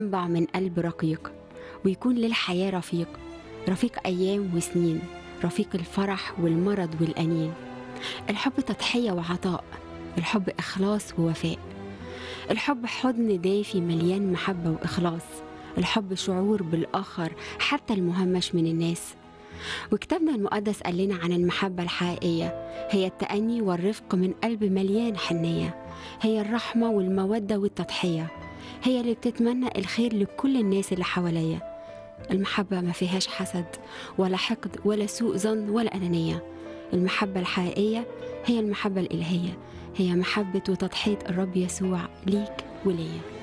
ينبع من قلب رقيق ويكون للحياة رفيق رفيق أيام وسنين رفيق الفرح والمرض والأنين الحب تضحية وعطاء الحب إخلاص ووفاء الحب حضن دافي مليان محبة وإخلاص الحب شعور بالآخر حتى المهمش من الناس وكتابنا المقدس قال لنا عن المحبة الحقيقية هي التأني والرفق من قلب مليان حنية هي الرحمة والمودة والتضحية هي اللي بتتمنى الخير لكل الناس اللي حواليا المحبة ما فيهاش حسد ولا حقد ولا سوء ظن ولا أنانية المحبة الحقيقية هي المحبة الإلهية هي محبة وتضحية الرب يسوع ليك وليا